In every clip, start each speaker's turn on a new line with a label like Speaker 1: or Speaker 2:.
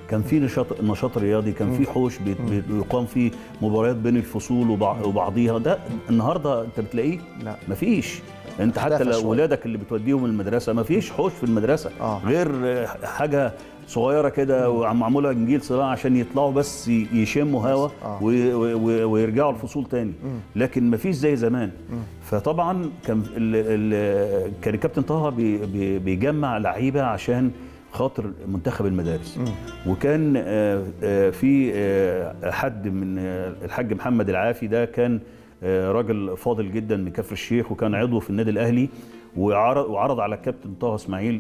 Speaker 1: كان في نشاط نشاط رياضي كان في حوش بيت- بيقام فيه مباريات بين الفصول وبع- وبعضيها ده النهارده انت بتلاقيه
Speaker 2: لا.
Speaker 1: مفيش انت حتى
Speaker 2: اختفى
Speaker 1: لو
Speaker 2: شوية.
Speaker 1: ولادك اللي بتوديهم المدرسه مفيش حوش في المدرسه
Speaker 2: آه.
Speaker 1: غير آه، حاجه صغيره كده ومعموله نجيل صناعه عشان يطلعوا بس ي- يشموا هوا
Speaker 2: آه.
Speaker 1: و- و- و- ويرجعوا الفصول تاني لكن مفيش زي زمان فطبعا كان ال ال كان الكابتن طه بي بي بيجمع لعيبه عشان خاطر منتخب المدارس وكان آه، آه، في آه، حد من آه، الحاج محمد العافي ده كان آه، راجل فاضل جدا من كفر الشيخ وكان عضو في النادي الاهلي وعرض وعرض على الكابتن طه اسماعيل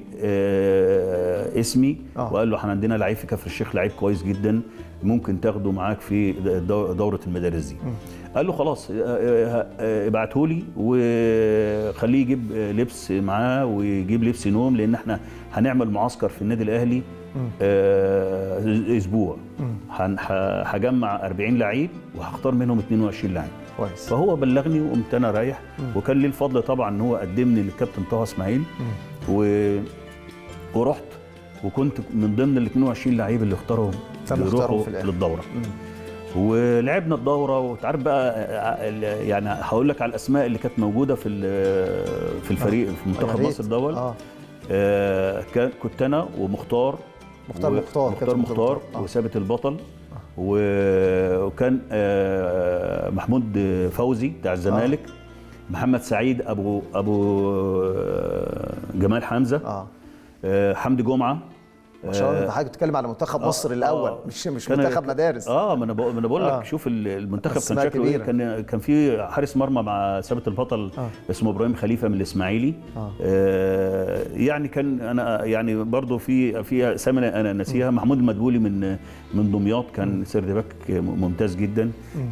Speaker 1: آه، اسمي
Speaker 2: آه.
Speaker 1: وقال له احنا عندنا لعيب في كفر الشيخ لعيب كويس جدا ممكن تاخده معاك في دو- دوره المدارس دي قال له خلاص ابعته لي وخليه يجيب آه، لبس معاه ويجيب لبس نوم لان احنا هنعمل معسكر في النادي الاهلي آه، اسبوع هن- ه- هجمع 40 لعيب وهختار منهم 22 لعيب
Speaker 2: كويس
Speaker 1: فهو بلغني وقمت انا رايح وكان لي الفضل طبعا ان هو قدمني للكابتن طه اسماعيل و... ورحت وكنت من ضمن ال 22 لعيب اللي اختارهم
Speaker 2: تم اختيارهم
Speaker 1: يروحوا
Speaker 2: في الآخر.
Speaker 1: للدوره ولعبنا الدوره وتعرف بقى آه، ال- يعني هقول لك على الاسماء اللي كانت موجوده في ال- في الفريق في
Speaker 2: يا
Speaker 1: منتخب
Speaker 2: ريت.
Speaker 1: مصر الاول
Speaker 2: اه
Speaker 1: آه كان كنت انا ومختار
Speaker 2: مختار
Speaker 1: و-
Speaker 2: مختار،
Speaker 1: مختار
Speaker 2: كابتن
Speaker 1: مختار
Speaker 2: مختار. آه.
Speaker 1: وثابت البطل و- وكان آه محمود فوزي بتاع الزمالك محمد سعيد ابو ابو آه، جمال حمزه
Speaker 2: اه
Speaker 1: آه حمدي جمعه
Speaker 2: ما شاء الله انت حضرتك بتتكلم على منتخب مصر الاول
Speaker 1: آه.
Speaker 2: مش مش
Speaker 1: كان-
Speaker 2: منتخب مدارس
Speaker 1: اه ما انا بقول ما انا بقول لك
Speaker 2: آه.
Speaker 1: شوف ال- المنتخب كان
Speaker 2: أسماء
Speaker 1: شكله ايه
Speaker 2: كبيرة.
Speaker 1: كان كان في حارس مرمى مع ثابت البطل
Speaker 2: آه.
Speaker 1: اسمه ابراهيم خليفه من الاسماعيلي
Speaker 2: آه.
Speaker 1: آه يعني كان انا يعني برضو في في اسامي انا أنا ناسيها محمود المدبولي من من دمياط كان سيرد باك ممتاز جدا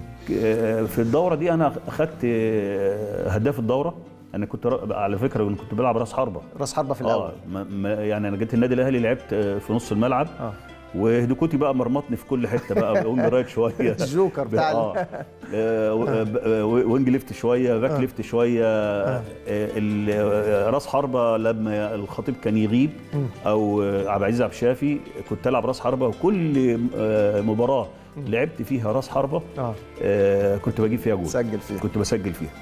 Speaker 1: آه، في الدوره دي انا اخذت آه، هداف الدوره انا كنت را- على فكره أنا كنت بلعب راس حربه
Speaker 2: راس حربه في
Speaker 1: اه
Speaker 2: الاول
Speaker 1: ما- ما- يعني انا جيت النادي الاهلي لعبت آه، في نص الملعب
Speaker 2: اه
Speaker 1: وهدوكوتي بقى مرمطني في كل حته بقى وينج رايت شويه
Speaker 2: الجوكر بتاع ال-
Speaker 1: اه آه، و- آه، ب- آه، وينج ليفت شويه باك ليفت شويه آه، ال- آه، راس حربه لما الخطيب كان يغيب او آه، عبد العزيز عبد الشافي كنت العب راس حربه وكل آه، مباراه لعبت فيها راس حربه
Speaker 2: اه
Speaker 1: آه، كنت بجيب فيها جول
Speaker 2: سجل فيها
Speaker 1: كنت بسجل فيها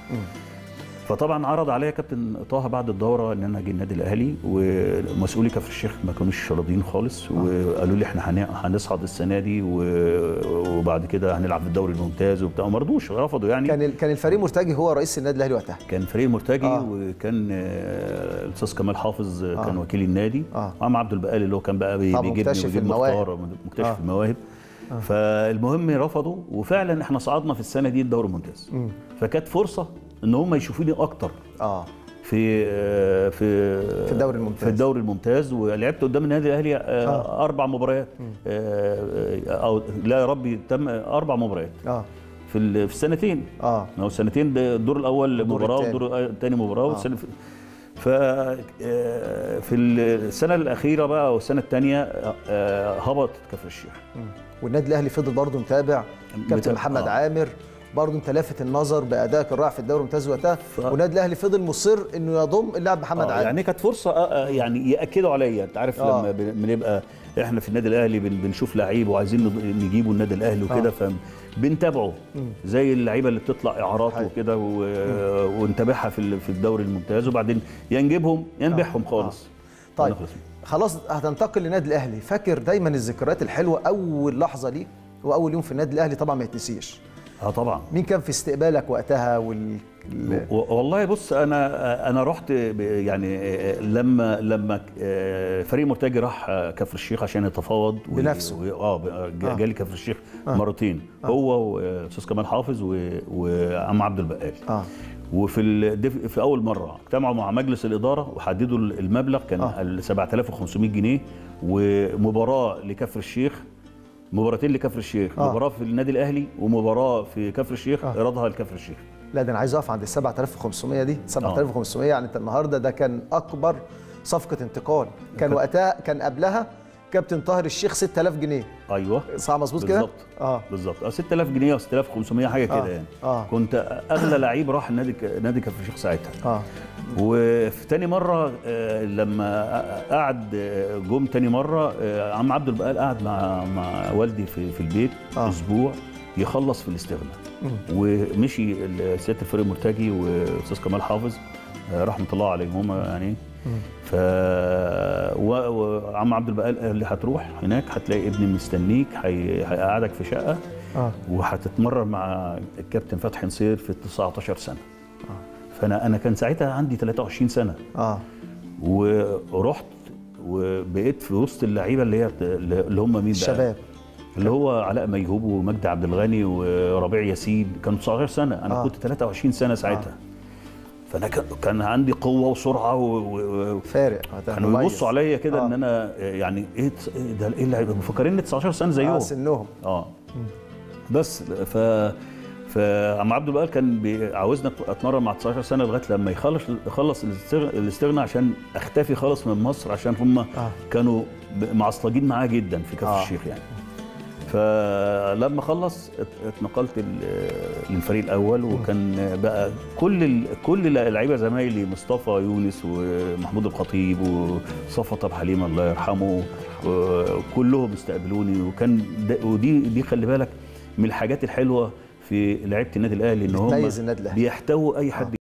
Speaker 1: فطبعا عرض عليا كابتن طه بعد الدوره ان انا اجي النادي الاهلي ومسؤولي كفر الشيخ ما كانوش راضيين خالص وقالوا لي احنا هن- هنصعد السنه دي و- وبعد كده هنلعب في الدوري الممتاز وبتاع ما رضوش رفضوا يعني
Speaker 2: كان ال- كان الفريق مرتجي هو رئيس النادي الاهلي وقتها
Speaker 1: كان فريق مرتجي
Speaker 2: آه.
Speaker 1: آه. وكان آه، الاستاذ كمال حافظ آه.
Speaker 2: آه.
Speaker 1: كان وكيل النادي
Speaker 2: آه.
Speaker 1: وعم عبد البقال اللي هو كان بقى بي-
Speaker 2: طبعا
Speaker 1: بيجيبني
Speaker 2: مكتشف
Speaker 1: ويجيب
Speaker 2: المواهب.
Speaker 1: مختار مكتشف
Speaker 2: آه.
Speaker 1: آه. المواهب آه. فالمهم رفضوا وفعلا احنا صعدنا في السنه دي الدوري الممتاز فكانت فرصه ان هم يشوفوني اكتر
Speaker 2: اه
Speaker 1: في آه، في
Speaker 2: في الدوري الممتاز.
Speaker 1: في الدوري الممتاز ولعبت قدام النادي الاهلي آه. اربع مباريات آه، او لا يا ربي تم اربع مباريات
Speaker 2: اه
Speaker 1: في ال- في السنتين
Speaker 2: اه
Speaker 1: ما هو السنتين ده الدور الاول
Speaker 2: الدور
Speaker 1: مباراه
Speaker 2: التاني.
Speaker 1: والدور الثاني مباراه والسنه ف آه، في السنه الاخيره بقى او السنه الثانيه هبط كفر الشيخ
Speaker 2: مم. والنادي الاهلي فضل برضه متابع كابتن
Speaker 1: متابع،
Speaker 2: محمد
Speaker 1: آه.
Speaker 2: عامر برضه انت لافت النظر بادائك الرائع في الدوري الممتاز وقتها
Speaker 1: ف-
Speaker 2: والنادي الاهلي فضل مصر انه يضم اللاعب محمد
Speaker 1: آه،
Speaker 2: عامر
Speaker 1: يعني كانت فرصه آه، آه، يعني ياكدوا عليا انت عارف
Speaker 2: آه.
Speaker 1: لما بن- بنبقى احنا في النادي الاهلي بن- بنشوف لعيب وعايزين نض- نجيبه النادي الاهلي وكده فبنتابعه زي اللعيبه اللي بتطلع اعارات
Speaker 2: حقيقي.
Speaker 1: وكده و- ونتابعها في ال- في الدوري الممتاز وبعدين يا نجيبهم يا نبيعهم خالص
Speaker 2: طيب
Speaker 1: ونخلص.
Speaker 2: خلاص هتنتقل للنادي الاهلي فاكر دايما الذكريات الحلوه اول لحظه ليك واول يوم في النادي الاهلي طبعا ما يتنسيش
Speaker 1: اه طبعا
Speaker 2: مين كان في استقبالك وقتها وال ال-
Speaker 1: و- والله بص انا انا رحت ب- يعني لما لما فريق مرتجي راح كفر الشيخ عشان يتفاوض و-
Speaker 2: بنفسه.
Speaker 1: و- اه ب-
Speaker 2: آه.
Speaker 1: جالي كفر الشيخ مرتين هو واستاذ كمال حافظ و- وعم عبد البقال
Speaker 2: اه
Speaker 1: وفي ال- دف- في اول مره اجتمعوا مع مجلس الاداره وحددوا المبلغ كان
Speaker 2: آه.
Speaker 1: ال 7500 جنيه ومباراه لكفر الشيخ مباراتين لكفر الشيخ
Speaker 2: آه.
Speaker 1: مباراه في النادي الاهلي ومباراه في كفر الشيخ
Speaker 2: آه.
Speaker 1: ايرادها لكفر الشيخ
Speaker 2: لا ده انا عايز اقف عند ال 7500 دي 7500 يعني انت النهارده ده كان اكبر صفقه انتقال كان
Speaker 1: كان-
Speaker 2: وقتها كان قبلها كابتن طاهر الشيخ 6000 جنيه
Speaker 1: ايوه
Speaker 2: صح مظبوط كده
Speaker 1: بالظبط
Speaker 2: اه
Speaker 1: بالظبط اه 6000 جنيه او 6500 حاجه كده
Speaker 2: آه.
Speaker 1: يعني
Speaker 2: آه.
Speaker 1: كنت اغلى لعيب راح النادي ك- نادي كفر الشيخ ساعتها
Speaker 2: اه
Speaker 1: وفي تاني مره آه، لما قعد آه، جم تاني مره آه، عم عبد البقال قعد مع مع والدي في في البيت
Speaker 2: آه.
Speaker 1: اسبوع يخلص في الاستغناء ومشي ال- سياده الفريق مرتجي واستاذ كمال حافظ آه، رحمه الله عليهما يعني ف و- وعم عبد البقال قال لي هتروح هناك هتلاقي ابني مستنيك هي- هيقعدك في شقه
Speaker 2: اه
Speaker 1: وهتتمرن مع الكابتن فتحي نصير في 19 سنه فانا انا كان ساعتها عندي 23 سنه
Speaker 2: اه
Speaker 1: ورحت وبقيت في وسط اللعيبه اللي هي اللي هم مين بقى؟
Speaker 2: الشباب
Speaker 1: اللي هو علاء ميهوب ومجدي عبد الغني وربيع ياسين كانوا 19 سنه انا
Speaker 2: آه.
Speaker 1: آه. كنت 23 سنه ساعتها آه. فانا كان- كان عندي قوه وسرعه و... و...
Speaker 2: فارق هذا
Speaker 1: كانوا
Speaker 2: مميز.
Speaker 1: يبصوا عليا كده
Speaker 2: آه.
Speaker 1: ان انا يعني ايه تس- إيه ده ايه اللعيبه مفكرين إني 19 سنه زيهم
Speaker 2: اه سنهم
Speaker 1: اه بس ف فعم عبد البقال كان بي- عاوزنا اتمرن مع 19 سنه لغايه لما يخلص يخلص الاستغ- الاستغناء عشان اختفي خالص من مصر عشان هم
Speaker 2: آه.
Speaker 1: كانوا ب- معصلجين معاه جدا في كفر
Speaker 2: آه.
Speaker 1: الشيخ يعني فلما خلص ات- اتنقلت ال- للفريق الاول وكان بقى كل ال- كل اللعيبه زمايلي مصطفى يونس ومحمود الخطيب وصفوت ابو حليم الله يرحمه كلهم استقبلوني وكان ده- ودي دي خلي بالك من الحاجات الحلوه في لعيبه النادي الاهلي ان هم
Speaker 2: بتميز النادي الأهلي.
Speaker 1: بيحتووا اي حد